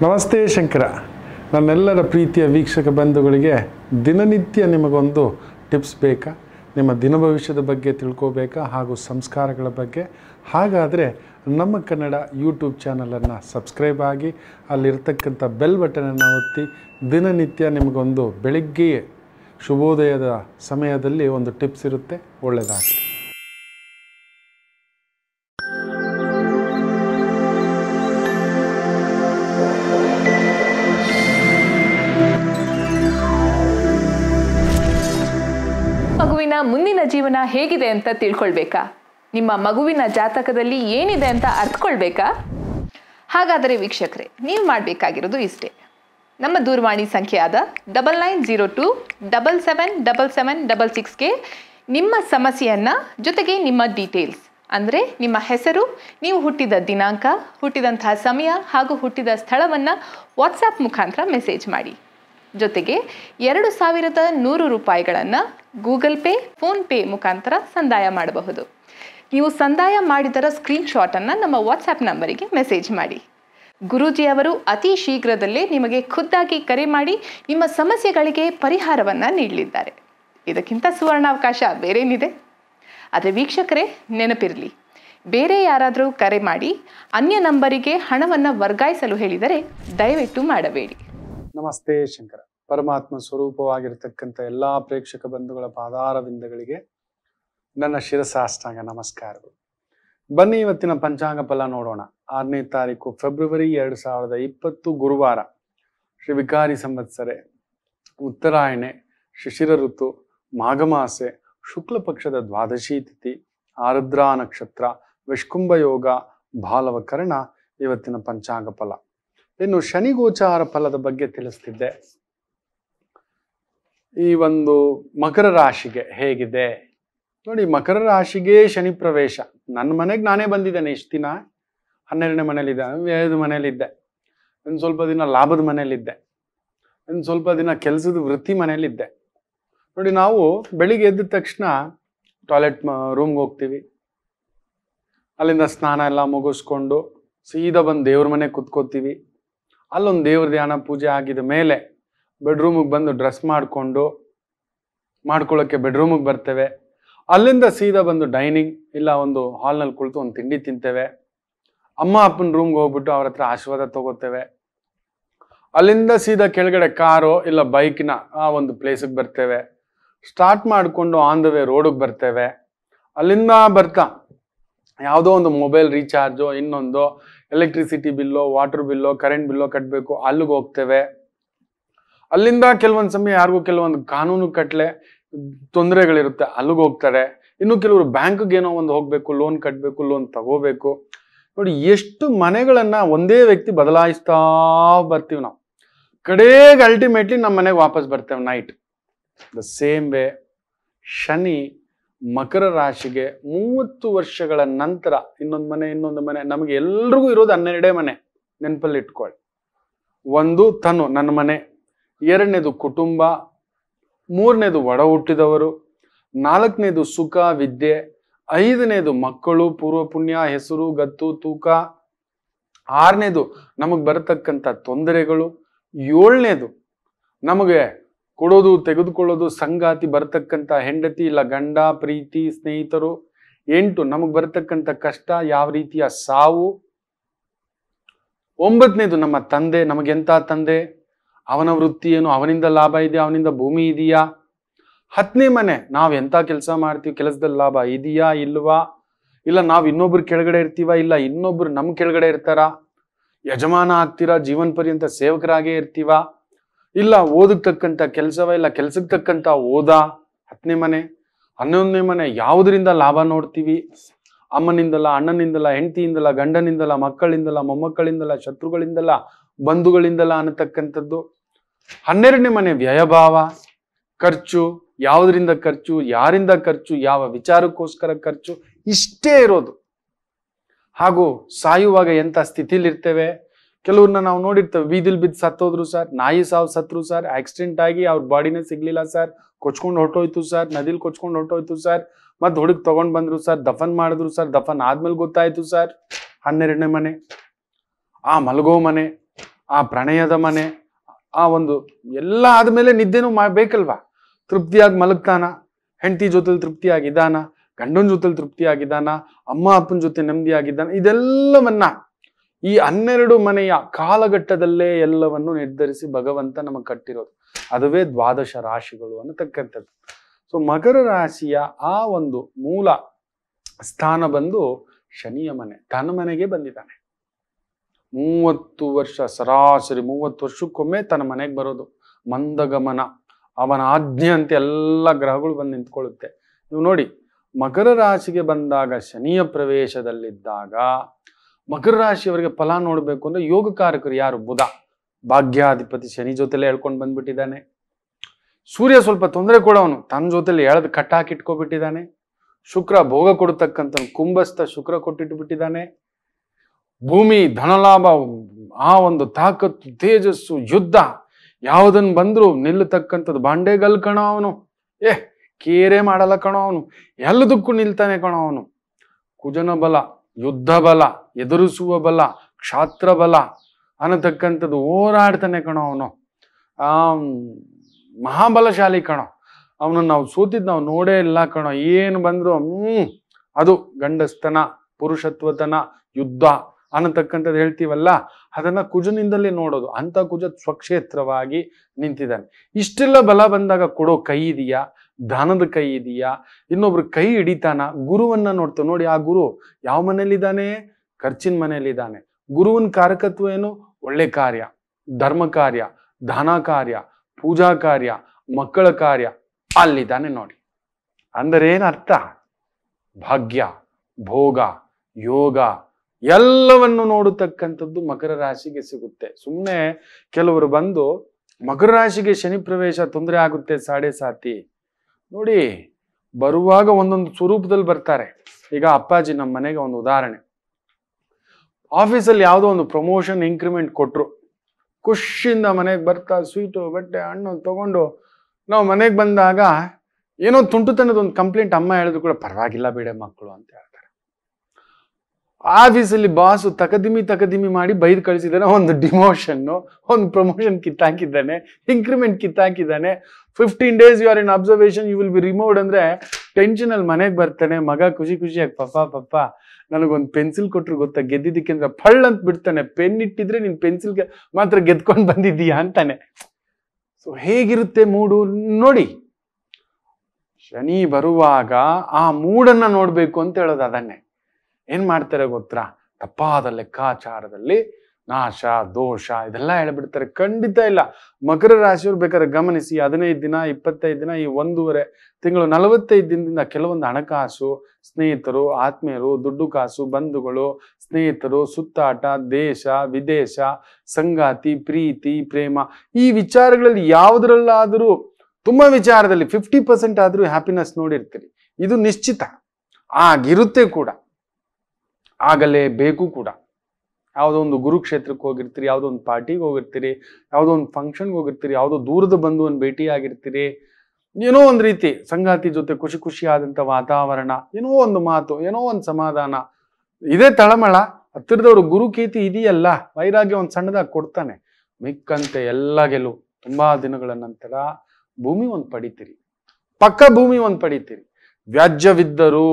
ನಮಸ್ತೆ ಶಂಕರ ನನ್ನೆಲ್ಲರ ಪ್ರೀತಿಯ ವೀಕ್ಷಕ ಬಂಧುಗಳಿಗೆ ದಿನನಿತ್ಯ ನಿಮಗೊಂದು ಟಿಪ್ಸ್ ಬೇಕಾ ನಿಮ್ಮ ದಿನ ಭವಿಷ್ಯದ ಬಗ್ಗೆ ತಿಳ್ಕೋಬೇಕಾ ಹಾಗೂ ಸಂಸ್ಕಾರಗಳ ಬಗ್ಗೆ ಹಾಗಾದರೆ ನಮ್ಮ ಕನ್ನಡ ಯೂಟ್ಯೂಬ್ ಚಾನಲನ್ನು ಸಬ್ಸ್ಕ್ರೈಬ್ ಆಗಿ ಅಲ್ಲಿರ್ತಕ್ಕಂಥ ಬೆಲ್ ಬಟನನ್ನು ಒತ್ತಿ ದಿನನಿತ್ಯ ನಿಮಗೊಂದು ಬೆಳಿಗ್ಗೆಯೇ ಶುಭೋದಯದ ಸಮಯದಲ್ಲಿ ಒಂದು ಟಿಪ್ಸ್ ಇರುತ್ತೆ ಒಳ್ಳೆಯದಾಗಲಿ ಮಗುವಿನ ಮುಂದಿನ ಜೀವನ ಹೇಗಿದೆ ಅಂತ ತಿಳ್ಕೊಳ್ಬೇಕಾ ನಿಮ್ಮ ಮಗುವಿನ ಜಾತಕದಲ್ಲಿ ಏನಿದೆ ಅಂತ ಅರ್ಥಕೊಳ್ಬೇಕಾ ಹಾಗಾದರೆ ವೀಕ್ಷಕರೇ ನೀವು ಮಾಡಬೇಕಾಗಿರೋದು ಇಷ್ಟೇ ನಮ್ಮ ದೂರವಾಣಿ ಸಂಖ್ಯೆಯಾದ double nine zero two double seven double seven double ಸಿಕ್ಸ್ಗೆ ನಿಮ್ಮ ಸಮಸ್ಯೆಯನ್ನು ಜೊತೆಗೆ ನಿಮ್ಮ ಡೀಟೇಲ್ಸ್ ಅಂದರೆ ನಿಮ್ಮ ಹೆಸರು ನೀವು ಹುಟ್ಟಿದ ದಿನಾಂಕ ಹುಟ್ಟಿದಂತಹ ಸಮಯ ಹಾಗೂ ಹುಟ್ಟಿದ ಸ್ಥಳವನ್ನು ವಾಟ್ಸಾಪ್ ಮುಖಾಂತರ ಮೆಸೇಜ್ ಮಾಡಿ ಜೊತೆಗೆ ಎರಡು ಸಾವಿರದ ನೂರು ರೂಪಾಯಿಗಳನ್ನು ಗೂಗಲ್ ಪೇ ಫೋನ್ಪೇ ಮುಖಾಂತರ ಸಂದಾಯ ಮಾಡಬಹುದು ನೀವು ಸಂದಾಯ ಮಾಡಿದರ ಸ್ಕ್ರೀನ್ಶಾಟನ್ನು ನಮ್ಮ ವಾಟ್ಸ್ಆ್ಯಪ್ ನಂಬರಿಗೆ ಮೆಸೇಜ್ ಮಾಡಿ ಗುರೂಜಿ ಅವರು ಅತಿ ಶೀಘ್ರದಲ್ಲೇ ನಿಮಗೆ ಖುದ್ದಾಗಿ ಕರೆ ಮಾಡಿ ನಿಮ್ಮ ಸಮಸ್ಯೆಗಳಿಗೆ ಪರಿಹಾರವನ್ನು ನೀಡಲಿದ್ದಾರೆ ಇದಕ್ಕಿಂತ ಸುವರ್ಣಾವಕಾಶ ಬೇರೇನಿದೆ ಆದರೆ ವೀಕ್ಷಕರೇ ನೆನಪಿರಲಿ ಬೇರೆ ಯಾರಾದರೂ ಕರೆ ಮಾಡಿ ಅನ್ಯ ನಂಬರಿಗೆ ಹಣವನ್ನು ವರ್ಗಾಯಿಸಲು ಹೇಳಿದರೆ ದಯವಿಟ್ಟು ಮಾಡಬೇಡಿ ನಮಸ್ತೆ ಶಂಕರ ಪರಮಾತ್ಮ ಸ್ವರೂಪವಾಗಿರ್ತಕ್ಕಂಥ ಎಲ್ಲಾ ಪ್ರೇಕ್ಷಕ ಬಂಧುಗಳ ಪಾದಾರವಿಂದಗಳಿಗೆ ನನ್ನ ಶಿರಸಾಷ್ಟಾಂಗ ನಮಸ್ಕಾರಗಳು ಬನ್ನಿ ಇವತ್ತಿನ ಪಂಚಾಂಗ ಫಲ ನೋಡೋಣ ಆರನೇ ತಾರೀಕು ಫೆಬ್ರವರಿ ಎರಡು ಸಾವಿರದ ಇಪ್ಪತ್ತು ಗುರುವಾರ ಶ್ರೀ ವಿಕಾರಿ ಸಂವತ್ಸರೆ ಉತ್ತರಾಯಣೆ ಶಿಶಿರ ಋತು ಮಾಘಮಾಸೆ ಶುಕ್ಲ ಪಕ್ಷದ ದ್ವಾದಶಿ ತಿಥಿ ಆರುದ್ರಾ ನಕ್ಷತ್ರ ವಿಷ್ಕುಂಭ ಯೋಗ ಭಾಲವಕರಣ ಇವತ್ತಿನ ಪಂಚಾಂಗ ಫಲ ಇನ್ನು ಶನಿ ಗೋಚಾರ ಫಲದ ಬಗ್ಗೆ ತಿಳಿಸ್ತಿದ್ದೆ ಈ ಒಂದು ಮಕರ ರಾಶಿಗೆ ಹೇಗಿದೆ ನೋಡಿ ಮಕರ ರಾಶಿಗೆ ಶನಿ ಪ್ರವೇಶ ನನ್ನ ಮನೆಗೆ ನಾನೇ ಬಂದಿದ್ದೇನೆ ಇಷ್ಟು ದಿನ ಹನ್ನೆರಡನೇ ಮನೇಲಿದ್ದೆ ವ್ಯಯದ ಮನೇಲಿದ್ದೆ ಒಂದು ಸ್ವಲ್ಪ ದಿನ ಲಾಭದ ಮನೇಲಿದ್ದೆ ಒಂದು ಸ್ವಲ್ಪ ದಿನ ಕೆಲಸದ ವೃತ್ತಿ ಮನೇಲಿದ್ದೆ ನೋಡಿ ನಾವು ಬೆಳಿಗ್ಗೆ ಎದ್ದ ತಕ್ಷಣ ಟಾಯ್ಲೆಟ್ ರೂಮ್ಗೆ ಹೋಗ್ತೀವಿ ಅಲ್ಲಿಂದ ಸ್ನಾನ ಎಲ್ಲ ಮುಗಿಸ್ಕೊಂಡು ಸೀದಾ ಬಂದು ದೇವ್ರ ಮನೆ ಕುತ್ಕೋತೀವಿ ಅಲ್ಲೊಂದು ದೇವ್ರ ಧ್ಯಾನ ಪೂಜೆ ಆಗಿದ ಮೇಲೆ ಬೆಡ್ರೂಮಿಗೆ ಬಂದು ಡ್ರೆಸ್ ಮಾಡಿಕೊಂಡು ಮಾಡ್ಕೊಳ್ಳೋಕ್ಕೆ ಬೆಡ್ರೂಮಿಗೆ ಬರ್ತೇವೆ ಅಲ್ಲಿಂದ ಸೀದಾ ಬಂದು ಡೈನಿಂಗ್ ಇಲ್ಲ ಒಂದು ಹಾಲ್ನಲ್ಲಿ ಕುಳಿತು ಒಂದು ತಿಂಡಿ ತಿಂತೇವೆ ಅಮ್ಮ ಅಪ್ಪನ ರೂಮ್ಗೆ ಹೋಗ್ಬಿಟ್ಟು ಅವ್ರ ಹತ್ರ ಆಶೀರ್ವಾದ ತಗೋತೇವೆ ಅಲ್ಲಿಂದ ಸೀದಾ ಕೆಳಗಡೆ ಕಾರು ಇಲ್ಲ ಬೈಕ್ನ ಆ ಒಂದು ಪ್ಲೇಸಿಗೆ ಬರ್ತೇವೆ ಸ್ಟಾರ್ಟ್ ಮಾಡಿಕೊಂಡು ಆನ್ ದ ವೇ ರೋಡಿಗೆ ಬರ್ತೇವೆ ಅಲ್ಲಿಂದ ಬರ್ತಾ ಯಾವುದೋ ಒಂದು ಮೊಬೈಲ್ ರೀಚಾರ್ಜು ಇನ್ನೊಂದು electricity bill water bill current bill ಕಟ್ಟಬೇಕು ಅಲ್ಲಿಗೆ ಹೋಗ್ತೇವೆ ಅಲ್ಲಿಂದ ಕೆಲವೊಂದು ಸಮಯ ಯಾರಿಗೂ ಕೆಲವೊಂದು ಕಾನೂನು ಕಟ್ಲೆ ತೊಂದರೆಗಳಿರುತ್ತೆ ಅಲ್ಲಿಗೆ ಹೋಗ್ತಾರೆ ಇನ್ನು ಕೆಲವರು ಬ್ಯಾಂಕ್ಗೆ ಏನೋ ಒಂದು ಹೋಗ್ಬೇಕು ಲೋನ್ ಕಟ್ಟಬೇಕು ಲೋನ್ ತಗೋಬೇಕು ನೋಡಿ ಎಷ್ಟು ಮನೆಗಳನ್ನ ಒಂದೇ ವ್ಯಕ್ತಿ ಬದಲಾಯಿಸ್ತಾ ಬರ್ತೀವಿ ನಾವು ಕಡೆಗೆ ಅಲ್ಟಿಮೇಟ್ಲಿ ನಮ್ಮ ಮನೆಗೆ ವಾಪಸ್ ಬರ್ತೇವೆ night the same way Shani ಮಕರ ರಾಶಿಗೆ ಮೂವತ್ತು ವರ್ಷಗಳ ನಂತರ ಇನ್ನೊಂದು ಮನೆ ಇನ್ನೊಂದು ಮನೆ ನಮಗೆ ಎಲ್ರಿಗೂ ಇರೋದು ಹನ್ನೆರಡೇ ಮನೆ ನೆನಪಲ್ಲಿ ಇಟ್ಕೊಳ್ಳಿ ಒಂದು ತನು ನನ್ನ ಮನೆ ಎರಡನೇದು ಕುಟುಂಬ ಮೂರನೇದು ಒಡ ಹುಟ್ಟಿದವರು ನಾಲ್ಕನೇದು ಸುಖ ವಿದ್ಯೆ ಐದನೇದು ಮಕ್ಕಳು ಪೂರ್ವ ಪುಣ್ಯ ಹೆಸರು ಗತ್ತು ತೂಕ ಆರನೇದು ನಮಗೆ ಬರತಕ್ಕಂಥ ತೊಂದರೆಗಳು ಏಳನೇದು ನಮಗೆ ಕೊಡೋದು ತೆಗೆದುಕೊಳ್ಳೋದು ಸಂಗಾತಿ ಬರ್ತಕ್ಕಂಥ ಹೆಂಡತಿ ಇಲ್ಲ ಗಂಡ ಪ್ರೀತಿ ಸ್ನೇಹಿತರು ಎಂಟು ನಮಗೆ ಬರ್ತಕ್ಕಂಥ ಕಷ್ಟ ಯಾವ ರೀತಿಯ ಸಾವು ಒಂಬತ್ತನೇದು ನಮ್ಮ ತಂದೆ ನಮಗೆಂತ ತಂದೆ ಅವನ ವೃತ್ತಿ ಏನು ಅವನಿಂದ ಲಾಭ ಇದೆಯಾ ಅವನಿಂದ ಭೂಮಿ ಇದೆಯಾ ಹತ್ತನೇ ಮನೆ ನಾವು ಎಂತ ಕೆಲಸ ಮಾಡ್ತೀವಿ ಕೆಲಸದಲ್ಲಿ ಲಾಭ ಇದೆಯಾ ಇಲ್ವಾ ಇಲ್ಲ ನಾವು ಇನ್ನೊಬ್ರು ಕೆಳಗಡೆ ಇರ್ತೀವ ಇಲ್ಲ ಇನ್ನೊಬ್ರು ನಮ್ಮ ಕೆಳಗಡೆ ಇರ್ತಾರ ಯಜಮಾನ ಆಗ್ತೀರಾ ಜೀವನ ಪರ್ಯಂತ ಸೇವಕರಾಗೇ ಇರ್ತೀವ ಇಲ್ಲ ಓದಕ್ ತಕ್ಕಂತ ಕೆಲಸವ ಇಲ್ಲ ಕೆಲ್ಸಕ್ಕೆ ತಕ್ಕಂತ ಓದ ಹತ್ತನೇ ಮನೆ ಹನ್ನೊಂದನೇ ಮನೆ ಯಾವುದರಿಂದ ಲಾಭ ನೋಡ್ತೀವಿ ಅಮ್ಮನಿಂದಲ್ಲ ಅಣ್ಣನಿಂದಲ್ಲ ಹೆಂಡತಿಯಿಂದಲ್ಲ ಗಂಡನಿಂದಲ್ಲ ಮಕ್ಕಳಿಂದಲ್ಲ ಮೊಮ್ಮಕ್ಕಳಿಂದಲ್ಲ ಶತ್ರುಗಳಿಂದಲ್ಲ ಬಂಧುಗಳಿಂದಲ್ಲ ಅನ್ನತಕ್ಕಂಥದ್ದು ಹನ್ನೆರಡನೇ ಮನೆ ವ್ಯಯಭಾವ ಖರ್ಚು ಯಾವುದರಿಂದ ಖರ್ಚು ಯಾರಿಂದ ಖರ್ಚು ಯಾವ ವಿಚಾರಕ್ಕೋಸ್ಕರ ಖರ್ಚು ಇಷ್ಟೇ ಇರೋದು ಹಾಗೂ ಸಾಯುವಾಗ ಎಂಥ ಸ್ಥಿತಿಲಿರ್ತೇವೆ ಕೆಲವ್ರನ್ನ ನಾವು ನೋಡಿರ್ತೇವೆ ಬೀದಿಲ್ ಬಿದ್ದು ಸತ್ತೋದ್ರು ಸರ್ ನಾಯಿ ಸಾವು ಸತ್ರು ಸರ್ ಆಕ್ಸಿಡೆಂಟ್ ಆಗಿ ಅವ್ರ ಬಾಡಿನೇ ಸಿಗ್ಲಿಲ್ಲ ಸರ್ ಕೊಚ್ಕೊಂಡು ಹೊರಟೋಯ್ತು ಸರ್ ನದಿಲ್ ಕೊಚ್ಕೊಂಡು ಹೊರಟೋಯ್ತು ಸರ್ ಮತ್ತೆ ಹುಡುಕ್ ತಗೊಂಡ್ ಬಂದ್ರು ಸರ್ ದಫನ್ ಮಾಡಿದ್ರು ಸರ್ ದಫನ್ ಆದ್ಮೇಲೆ ಗೊತ್ತಾಯ್ತು ಸರ್ ಹನ್ನೆರಡನೇ ಮನೆ ಆ ಮಲಗೋ ಮನೆ ಆ ಪ್ರಣಯದ ಮನೆ ಆ ಒಂದು ಎಲ್ಲ ಆದ್ಮೇಲೆ ನಿದ್ದೆನೂ ಮಾ ಬೇಕಲ್ವಾ ತೃಪ್ತಿಯಾಗಿ ಮಲಗ್ತಾನ ಹೆಂಡತಿ ಜೊತೆಲಿ ತೃಪ್ತಿಯಾಗಿದ್ದಾನ ಗಂಡನ ಜೊತೆಲಿ ತೃಪ್ತಿಯಾಗಿದ್ದಾನ ಅಮ್ಮ ಅಪ್ಪನ ಜೊತೆ ನೆಮ್ಮದಿಯಾಗಿದ್ದಾನ ಇದೆಲ್ಲವನ್ನ ಈ ಹನ್ನೆರಡು ಮನೆಯ ಕಾಲಘಟ್ಟದಲ್ಲೇ ಎಲ್ಲವನ್ನು ನಿರ್ಧರಿಸಿ ಭಗವಂತ ನಮಗೆ ಕಟ್ಟಿರೋದು ಅದುವೇ ದ್ವಾದಶ ರಾಶಿಗಳು ಅನ್ನತಕ್ಕಂಥದ್ದು ಸೊ ಮಕರ ರಾಶಿಯ ಆ ಒಂದು ಮೂಲ ಸ್ಥಾನ ಬಂದು ಶನಿಯ ಮನೆ ತನ್ನ ಮನೆಗೆ ಬಂದಿದ್ದಾನೆ ಮೂವತ್ತು ವರ್ಷ ಸರಾಸರಿ ಮೂವತ್ತು ವರ್ಷಕ್ಕೊಮ್ಮೆ ತನ್ನ ಮನೆಗೆ ಬರೋದು ಮಂದಗಮನ ಅವನ ಆಜ್ಞೆ ಅಂತ ಎಲ್ಲ ಗ್ರಹಗಳು ಬಂದು ನಿಂತ್ಕೊಳ್ಳುತ್ತೆ ನೀವು ನೋಡಿ ಮಕರ ರಾಶಿಗೆ ಬಂದಾಗ ಶನಿಯ ಪ್ರವೇಶದಲ್ಲಿದ್ದಾಗ ಮಕರ ರಾಶಿಯವರಿಗೆ ಫಲ ನೋಡಬೇಕು ಅಂದ್ರೆ ಯೋಗಕಾರಕರು ಯಾರು ಬುಧ ಭಾಗ್ಯಾಧಿಪತಿ ಶನಿ ಜೊತೆಲೆ ಹೇಳ್ಕೊಂಡು ಬಂದ್ಬಿಟ್ಟಿದ್ದಾನೆ ಸೂರ್ಯ ಸ್ವಲ್ಪ ತೊಂದರೆ ಕೊಡೋನು ತನ್ನ ಜೊತೆಲಿ ಎಳೆದು ಕಟ್ಟಾಕಿಟ್ಕೊಬಿಟ್ಟಿದ್ದಾನೆ ಶುಕ್ರ ಭೋಗ ಕೊಡತಕ್ಕಂಥ ಕುಂಭಸ್ಥ ಶುಕ್ರ ಕೊಟ್ಟಿಟ್ಟು ಬಿಟ್ಟಿದ್ದಾನೆ ಭೂಮಿ ಧನಲಾಭ ಆ ಒಂದು ತಾಕತ್ತು ತೇಜಸ್ಸು ಯುದ್ಧ ಯಾವುದನ್ನು ಬಂದ್ರು ನಿಲ್ಲತಕ್ಕಂಥದ್ದು ಬಾಂಡೆಗಲ್ ಕಣೋ ಅವನು ಏ ಕೇರೆ ಮಾಡಲ್ಲ ಕಣೋ ಅವನು ಎಲ್ಲದಕ್ಕೂ ನಿಲ್ತಾನೆ ಕಣೋ ಅವನು ಕುಜನ ಬಲ ಯುದ್ಧ ಬಲ ಎದುರಿಸುವ ಬಲ ಕ್ಷಾತ್ರ ಬಲ ಅನ್ನತಕ್ಕಂಥದ್ದು ಹೋರಾಡ್ತಾನೆ ಕಣೋ ಅವನು ಆ ಮಹಾಬಲಶಾಲಿ ಕಣೋ ಅವನನ್ನು ನಾವು ಸೋತಿದ್ ನಾವು ನೋಡೇ ಇಲ್ಲ ಕಣೋ ಏನು ಬಂದ್ರು ಹ್ಮ್ ಅದು ಗಂಡಸ್ತನ ಪುರುಷತ್ವತನ ಯುದ್ಧ ಅನ್ನತಕ್ಕಂಥದ್ದು ಹೇಳ್ತೀವಲ್ಲ ಅದನ್ನ ಕುಜನಿಂದಲೇ ನೋಡೋದು ಅಂತ ಕುಜ ಸ್ವಕ್ಷೇತ್ರವಾಗಿ ನಿಂತಿದ್ದಾನೆ ಇಷ್ಟೆಲ್ಲ ಬಲ ಬಂದಾಗ ಕೊಡೋ ಕೈ ಇದೆಯಾ ದಾನದ ಕೈ ಇದೆಯಾ ಇನ್ನೊಬ್ರು ಕೈ ಹಿಡಿತಾನ ಗುರುವನ್ನ ನೋಡ್ತೇವೆ ನೋಡಿ ಆ ಗುರು ಯಾವ ಮನೇಲಿದ್ದಾನೆ ಖರ್ಚಿನ ಮನೆಯಲ್ಲಿದ್ದಾನೆ ಗುರುವಿನ ಕಾರಕತ್ವ ಏನು ಒಳ್ಳೆ ಕಾರ್ಯ ಧರ್ಮ ಕಾರ್ಯ ದಾನ ಕಾರ್ಯ ಪೂಜಾ ಕಾರ್ಯ ಮಕ್ಕಳ ಕಾರ್ಯ ಅಲ್ಲಿದ್ದಾನೆ ನೋಡಿ ಅಂದರೆ ಏನ್ ಅರ್ಥ ಭಾಗ್ಯ ಭೋಗ ಯೋಗ ಎಲ್ಲವನ್ನು ನೋಡತಕ್ಕಂಥದ್ದು ಮಕರ ರಾಶಿಗೆ ಸಿಗುತ್ತೆ ಸುಮ್ಮನೆ ಕೆಲವರು ಬಂದು ಮಕರ ರಾಶಿಗೆ ಶನಿ ಪ್ರವೇಶ ತೊಂದರೆ ಆಗುತ್ತೆ ಸಾಡೆ ಸಾತಿ ನೋಡಿ ಬರುವಾಗ ಒಂದೊಂದು ಸ್ವರೂಪದಲ್ಲಿ ಬರ್ತಾರೆ ಈಗ ಅಪ್ಪಾಜಿ ನಮ್ಮ ಮನೆಗೆ ಒಂದು ಉದಾಹರಣೆ ಆಫೀಸಲ್ಲಿ ಯಾವುದೋ ಒಂದು ಪ್ರಮೋಷನ್ ಇಂಕ್ರಿಮೆಂಟ್ ಕೊಟ್ರು ಖುಷಿಯಿಂದ ಮನೆಗೆ ಬರ್ತಾ ಸ್ವೀಟು ಬಟ್ಟೆ ಹಣ್ಣು ತಗೊಂಡು ನಾವು ಮನೆಗೆ ಬಂದಾಗ ಏನೋ ತುಂಟುತನದ ಒಂದು ಕಂಪ್ಲೇಂಟ್ ಅಮ್ಮ ಹೇಳಿದ್ರು ಕೂಡ ಪರವಾಗಿಲ್ಲ ಬಿಡೆ ಮಕ್ಕಳು ಅಂತ ಹೇಳ್ತಾರೆ ಆಫೀಸಲ್ಲಿ ಬಾಸು ತಕದಿಮಿ ತಕದಿಮಿ ಮಾಡಿ ಬೈದು ಕಳಿಸಿದಾನೆ ಒಂದು ಡಿಮೋಷನ್ನು ಒಂದು ಪ್ರಮೋಷನ್ ಕಿತ್ತಾಕಿದ್ದಾನೆ ಇಂಕ್ರಿಮೆಂಟ್ ಕಿತ್ತಾಕಿದ್ದಾನೆ fifteen days you are in observation you will be removed ಅಂದ್ರೆ ಟೆನ್ಷನ್ ಅಲ್ಲಿ ಮನೆಗೆ ಬರ್ತಾನೆ ಮಗ ಖುಷಿ ಖುಷಿಯಾಗಿ ಪಪ್ಪ ಪಪ್ಪ ನನಗೊಂದು ಪೆನ್ಸಿಲ್ ಕೊಟ್ರು ಗೊತ್ತಾ ಗೆದ್ದಿದ್ದಕ್ಕೆ ಅಂದ್ರೆ ಫಳ್ ಅಂತ ಬಿಡ್ತಾನೆ ಪೆನ್ ಇಟ್ಟಿದ್ರೆ ನೀನ್ ಪೆನ್ಸಿಲ್ಗೆ ಮಾತ್ರ ಗೆದ್ಕೊಂಡು ಬಂದಿದ್ದೀಯಾ ಅಂತಾನೆ ಸೊ ಹೇಗಿರುತ್ತೆ ಮೂಡು ನೋಡಿ ಶನಿ ಬರುವಾಗ ಆ ಮೂಡನ್ನ ನೋಡ್ಬೇಕು ಅಂತ ಹೇಳೋದು ಅದನ್ನೇ ಏನ್ ಮಾಡ್ತಾರೆ ಗೊತ್ತಾ ತಪ್ಪಾದ ಲೆಕ್ಕಾಚಾರದಲ್ಲಿ ನಾಶ ದೋಷ ಇದೆಲ್ಲ ಹೇಳ್ಬಿಡ್ತಾರೆ ಖಂಡಿತ ಇಲ್ಲ ಮಕರ ರಾಶಿಯವ್ರು ಬೇಕಾದ್ರೆ ಗಮನಿಸಿ ಹದಿನೈದು ದಿನ ಇಪ್ಪತ್ತೈದು ದಿನ ಈ ಒಂದೂವರೆ ತಿಂಗಳು ನಲವತ್ತೈದು ದಿನದಿಂದ ಕೆಲವೊಂದು ಹಣಕಾಸು ಸ್ನೇಹಿತರು ಆತ್ಮೀಯರು ದುಡ್ಡು ಕಾಸು ಬಂಧುಗಳು ಸ್ನೇಹಿತರು ಸುತ್ತಾಟ ದೇಶ ವಿದೇಶ ಸಂಗಾತಿ ಪ್ರೀತಿ ಪ್ರೇಮ ಈ ವಿಚಾರಗಳಲ್ಲಿ ಯಾವುದರಲ್ಲಾದರೂ ತುಂಬಾ ವಿಚಾರದಲ್ಲಿ ಫಿಫ್ಟಿ ಪರ್ಸೆಂಟ್ ಆದ್ರೂ ಹ್ಯಾಪಿನೆಸ್ ನೋಡಿರ್ತೀರಿ ಇದು ನಿಶ್ಚಿತ ಆಗಿರುತ್ತೆ ಕೂಡ ಆಗಲೇ ಬೇಕು ಕೂಡ ಯಾವುದೋ ಒಂದು ಗುರುಕ್ಷೇತ್ರಕ್ಕೆ ಹೋಗಿರ್ತೀರಿ ಯಾವುದೋ ಒಂದು ಪಾರ್ಟಿಗೆ ಹೋಗಿರ್ತೀರಿ ಯಾವುದೋ ಒಂದು ಫಂಕ್ಷನ್ಗೆ ಹೋಗಿರ್ತೀರಿ ಯಾವುದೋ ದೂರದ ಬಂಧುವನ್ನು ಭೇಟಿ ಆಗಿರ್ತೀರಿ ಏನೋ ಒಂದು ರೀತಿ ಸಂಗಾತಿ ಜೊತೆ ಖುಷಿ ಖುಷಿ ಆದಂಥ ವಾತಾವರಣ ಏನೋ ಒಂದು ಮಾತು ಏನೋ ಒಂದು ಸಮಾಧಾನ ಇದೇ ತಳಮಳ ಹತ್ತಿರದವ್ರು ಗುರುಕೀತಿ ಇದೆಯಲ್ಲ ವೈರಾಗ್ಯ ಒಂದು ಸಣ್ಣದಾಗಿ ಕೊಡ್ತಾನೆ ಮಿಕ್ಕಂತೆ ಎಲ್ಲ ಗೆಲುವು ತುಂಬಾ ದಿನಗಳ ನಂತರ ಭೂಮಿ ಒಂದು ಪಡಿತೀರಿ ಪಕ್ಕ ಭೂಮಿ ಒಂದು ಪಡಿತೀರಿ ವ್ಯಾಜ್ಯವಿದ್ದರು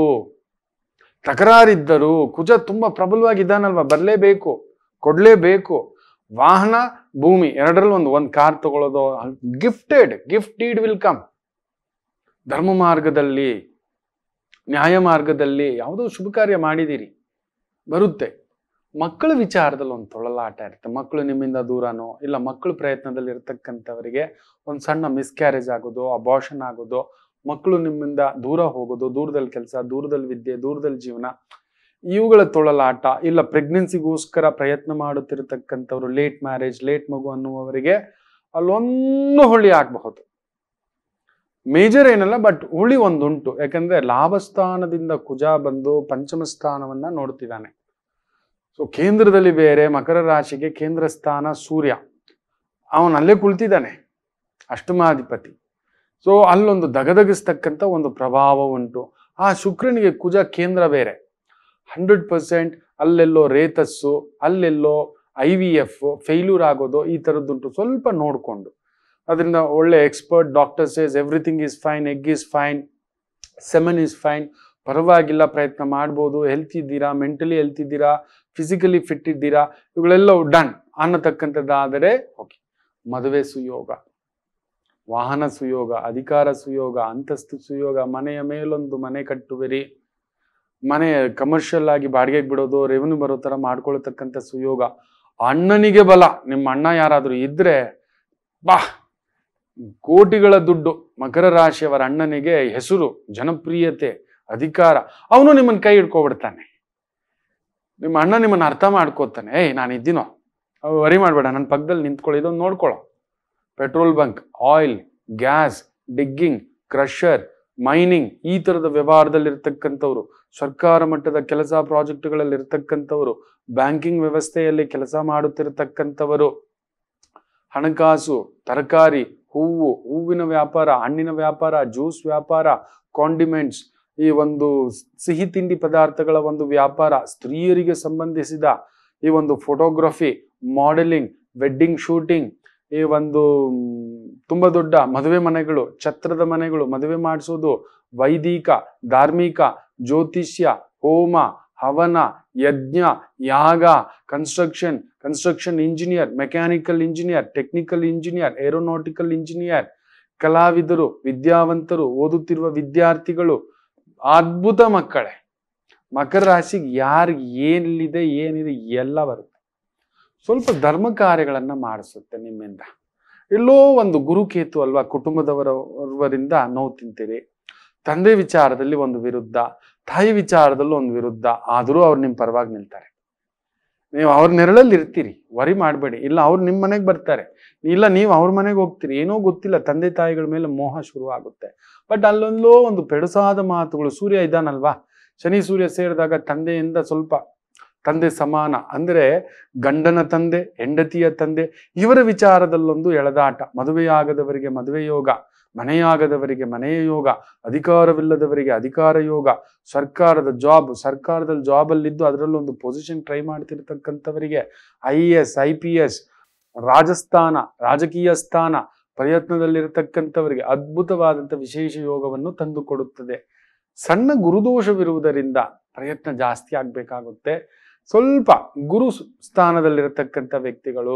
ತಕರಾರಿದ್ದರು ಕುಜ ತುಂಬಾ ಪ್ರಬಲವಾಗಿದ್ದಾನಲ್ವಾ ಬರಲೇಬೇಕು ಕೊಡ್ಲೇಬೇಕು ವಾಹನ ಭೂಮಿ ಎರಡರಲ್ಲಿ ಒಂದು ಒಂದು ಕಾರ್ ತಗೊಳ್ಳೋದು gifted gift deed will come ಧರ್ಮ ಮಾರ್ಗದಲ್ಲಿ ನ್ಯಾಯ ಮಾರ್ಗದಲ್ಲಿ ಯಾವುದೋ ಶುಭ ಕಾರ್ಯ ಮಾಡಿದಿರಿ ಬರುತ್ತೆ ಮಕ್ಕಳ ವಿಚಾರದಲ್ಲಿ ಒಂದು ತೊಳಲಾಟ ಇರುತ್ತೆ ಮಕ್ಕಳು ನಿಮ್ಮಿಂದ ದೂರನೋ ಇಲ್ಲ ಮಕ್ಕಳ ಪ್ರಯತ್ನದಲ್ಲಿ ಇರ್ತಕ್ಕಂಥವರಿಗೆ ಒಂದು ಸಣ್ಣ ಮಿಸ್ಕ್ಯಾರೇಜ್ ಆಗೋದು ಅಬಾಷನ್ ಆಗೋದು ಮಕ್ಕಳು ನಿಮ್ಮಿಂದ ದೂರ ಹೋಗೋದು ದೂರದಲ್ಲಿ ಕೆಲಸ ದೂರದಲ್ಲಿ ವಿದ್ಯೆ ದೂರದಲ್ಲಿ ಜೀವನ ಇವುಗಳ ತೊಳಲಾಟ ಇಲ್ಲ ಪ್ರೆಗ್ನೆನ್ಸಿಗೋಸ್ಕರ ಪ್ರಯತ್ನ ಮಾಡುತ್ತಿರತಕ್ಕಂಥವ್ರು ಲೇಟ್ ಮ್ಯಾರೇಜ್ ಲೇಟ್ ಮಗು ಅನ್ನುವವರಿಗೆ ಅಲ್ಲೊಂದು ಹುಳಿ ಆಗಬಹುದು ಮೇಜರ್ ಏನಲ್ಲ ಬಟ್ ಹುಳಿ ಒಂದುಂಟು ಯಾಕಂದ್ರೆ ಲಾಭಸ್ಥಾನದಿಂದ ಕುಜ ಬಂದು ಪಂಚಮ ಸ್ಥಾನವನ್ನ ನೋಡ್ತಿದ್ದಾನೆ ಸೊ ಕೇಂದ್ರದಲ್ಲಿ ಬೇರೆ ಮಕರ ರಾಶಿಗೆ ಕೇಂದ್ರ ಸ್ಥಾನ ಸೂರ್ಯ ಅವನು ಅಲ್ಲೇ ಕುಳಿತಿದ್ದಾನೆ ಅಷ್ಟಮಾಧಿಪತಿ ಸೊ ಅಲ್ಲೊಂದು ದಗದಗಿಸ್ತಕ್ಕಂಥ ಒಂದು ಪ್ರಭಾವ ಉಂಟು ಆ ಶುಕ್ರನಿಗೆ ಕುಜ ಕೇಂದ್ರ ಬೇರೆ ಹಂಡ್ರೆಡ್ ಪರ್ಸೆಂಟ್ ಅಲ್ಲೆಲ್ಲೋ ರೇತಸ್ಸು ಅಲ್ಲೆಲ್ಲೋ ಐ ವಿ ಎಫ್ ಫೇಲ್ಯೂರ್ ಆಗೋದು ಈ ಥರದ್ದುಂಟು ಸ್ವಲ್ಪ ನೋಡಿಕೊಂಡು ಅದರಿಂದ ಒಳ್ಳೆ expert doctor says everything is fine egg is fine semen is fine ಪರವಾಗಿಲ್ಲ ಪ್ರಯತ್ನ ಮಾಡ್ಬೋದು ಹೆಲ್ತ್ ಇದ್ದೀರಾ ಮೆಂಟಲಿ ಹೆಲ್ತ್ ಇದ್ದೀರಾ ಫಿಸಿಕಲಿ ಫಿಟ್ ಇದ್ದೀರಾ ಇವುಗಳೆಲ್ಲವೂ ಡನ್ ಅನ್ನತಕ್ಕಂಥದ್ದಾದರೆ ಓಕೆ ಮದುವೆ ಸುಯೋಗ ವಾಹನ ಸುಯೋಗ ಅಧಿಕಾರ ಸುಯೋಗ ಅಂತಸ್ತು ಸುಯೋಗ ಮನೆಯ ಮೇಲೊಂದು ಮನೆ ಕಟ್ಟುವಿರಿ ಮನೆ ಕಮರ್ಷಿಯಲ್ ಆಗಿ ಬಾಡಿಗೆಗೆ ಬಿಡೋದು ರೆವೆನ್ಯೂ ಬರೋ ಥರ ಮಾಡ್ಕೊಳ್ತಕ್ಕಂಥ ಸುಯೋಗ ಅಣ್ಣನಿಗೆ ಬಲ ನಿಮ್ಮ ಅಣ್ಣ ಯಾರಾದರೂ ಇದ್ರೆ ಬಾ ಕೋಟಿಗಳ ದುಡ್ಡು ಮಕರ ರಾಶಿಯವರ ಅಣ್ಣನಿಗೆ ಹೆಸರು ಜನಪ್ರಿಯತೆ ಅಧಿಕಾರ ಅವನು ನಿಮ್ಮನ್ನ ಕೈ ಹಿಡ್ಕೊಬಿಡ್ತಾನೆ ನಿಮ್ಮ ಅಣ್ಣ ನಿಮ್ಮನ್ನ ಅರ್ಥ ಮಾಡ್ಕೋತಾನೆ ಏಯ್ ನಾನು ಇದ್ದೀನೋ ಅವ್ ವರಿ ಮಾಡಬೇಡ ನನ್ನ ಪಕ್ಕದಲ್ಲಿ ನಿಂತ್ಕೊಳ್ಳಿ ಇದೊಂದು ನೋಡ್ಕೊಳ್ಳೋ petrol bunk oil gas digging crusher mining ಈ ಥರದ ವ್ಯವಹಾರದಲ್ಲಿ ಇರ್ತಕ್ಕಂಥವ್ರು ಸರ್ಕಾರ ಮಟ್ಟದ ಕೆಲಸ ಪ್ರಾಜೆಕ್ಟ್ಗಳಲ್ಲಿ ಇರ್ತಕ್ಕಂಥವ್ರು ಬ್ಯಾಂಕಿಂಗ್ ವ್ಯವಸ್ಥೆಯಲ್ಲಿ ಕೆಲಸ ಮಾಡುತ್ತಿರತಕ್ಕಂಥವರು ಹಣಕಾಸು ತರಕಾರಿ ಹೂವು ಹೂವಿನ ವ್ಯಾಪಾರ ಹಣ್ಣಿನ ವ್ಯಾಪಾರ ಜ್ಯೂಸ್ ವ್ಯಾಪಾರ ಕಾಂಡಿಮೆಂಟ್ಸ್ ಈ ಒಂದು ಸಿಹಿ ತಿಂಡಿ ಪದಾರ್ಥಗಳ ಒಂದು ವ್ಯಾಪಾರ ಸ್ತ್ರೀಯರಿಗೆ ಸಂಬಂಧಿಸಿದ ಈ ಒಂದು ಫೋಟೋಗ್ರಫಿ ಮಾಡೆಲಿಂಗ್ ವೆಡ್ಡಿಂಗ್ ಶೂಟಿಂಗ್ ಈ ಒಂದು ಮ್, ತುಂಬಾ ದೊಡ್ಡ ಮದುವೆ ಮನೆಗಳು ಛತ್ರದ ಮನೆಗಳು ಮದುವೆ ಮಾಡಿಸೋದು ವೈದಿಕ ಧಾರ್ಮಿಕ ಜ್ಯೋತಿಷ್ಯ ಹೋಮ ಹವನ ಯಜ್ಞ ಯಾಗ construction construction engineer mechanical engineer technical engineer aeronautical engineer ಕಲಾವಿದರು ವಿದ್ಯಾವಂತರು ಓದುತ್ತಿರುವ ವಿದ್ಯಾರ್ಥಿಗಳು ಅದ್ಭುತ ಮಕ್ಕಳೇ ಮಕರ ರಾಶಿಗೆ ಯಾರಿಗೆ ಏನಿದೆ ಏನಿದೆ ಎಲ್ಲ ಬರುತ್ತೆ ಸ್ವಲ್ಪ ಧರ್ಮ ಕಾರ್ಯಗಳನ್ನ ಮಾಡಿಸುತ್ತೆ ನಿಮ್ಮಿಂದ ಎಲ್ಲೋ ಒಂದು ಗುರುಕೇತು ಅಲ್ವಾ ಕುಟುಂಬದವರವರಿಂದ ನೋವು ತಿಂತೀರಿ ತಂದೆ ವಿಚಾರದಲ್ಲಿ ಒಂದು ವಿರುದ್ಧ ತಾಯಿ ವಿಚಾರದಲ್ಲೂ ಒಂದು ವಿರುದ್ಧ ಆದರೂ ಅವ್ರು ನಿಮ್ಮ ಪರವಾಗಿ ನಿಲ್ತಾರೆ ನೀವು ಅವ್ರ ನೆರಳಲ್ಲಿ ಇರ್ತೀರಿ ವರಿ ಮಾಡಬೇಡಿ ಇಲ್ಲ ಅವ್ರು ನಿಮ್ಮ ಮನೆಗೆ ಬರ್ತಾರೆ ಇಲ್ಲ ನೀವು ಅವ್ರ ಮನೆಗೆ ಹೋಗ್ತೀರಿ ಏನೋ ಗೊತ್ತಿಲ್ಲ ತಂದೆ ತಾಯಿಗಳ ಮೇಲೆ ಮೋಹ ಶುರು ಆಗುತ್ತೆ ಬಟ್ ಅಲ್ಲೊಂದೋ ಒಂದು ಪೆಡುಸಾದ ಮಾತುಗಳು ಸೂರ್ಯ ಇದ್ದಾನಲ್ವಾ ಶನಿ ಸೂರ್ಯ ಸೇರಿದಾಗ ತಂದೆಯಿಂದ ಸ್ವಲ್ಪ ತಂದೆ ಸಮಾನ ಅಂದ್ರೆ ಗಂಡನ ತಂದೆ ಹೆಂಡತಿಯ ತಂದೆ ಇವರ ವಿಚಾರದಲ್ಲೊಂದು ಎಳೆದಾಟ ಮದುವೆಯಾಗದವರಿಗೆ ಮದುವೆ ಯೋಗ ಮನೆಯಾಗದವರಿಗೆ ಮನೆಯ ಯೋಗ ಅಧಿಕಾರವಿಲ್ಲದವರಿಗೆ ಅಧಿಕಾರ ಯೋಗ ಸರ್ಕಾರದ ಜಾಬ್ ಸರ್ಕಾರದಲ್ಲಿ ಜಾಬ್ ಅಲ್ಲಿದ್ದು ಅದರಲ್ಲೊಂದು ಪೊಸಿಷನ್ ಟ್ರೈ ಮಾಡ್ತಿರ್ತಕ್ಕಂಥವರಿಗೆ I A S I P S ರಾಜಸ್ಥಾನ ರಾಜಕೀಯ ಸ್ಥಾನ ಪ್ರಯತ್ನದಲ್ಲಿರತಕ್ಕಂಥವರಿಗೆ ಅದ್ಭುತವಾದಂಥ ವಿಶೇಷ ಯೋಗವನ್ನು ತಂದುಕೊಡುತ್ತದೆ ಸಣ್ಣ ಗುರುದೋಷವಿರುವುದರಿಂದ ಪ್ರಯತ್ನ ಜಾಸ್ತಿ ಆಗ್ಬೇಕಾಗುತ್ತೆ ಸ್ವಲ್ಪ ಗುರು ಸ್- ಸ್ಥಾನದಲ್ಲಿರತಕ್ಕಂಥ ವ್ಯಕ್ತಿಗಳು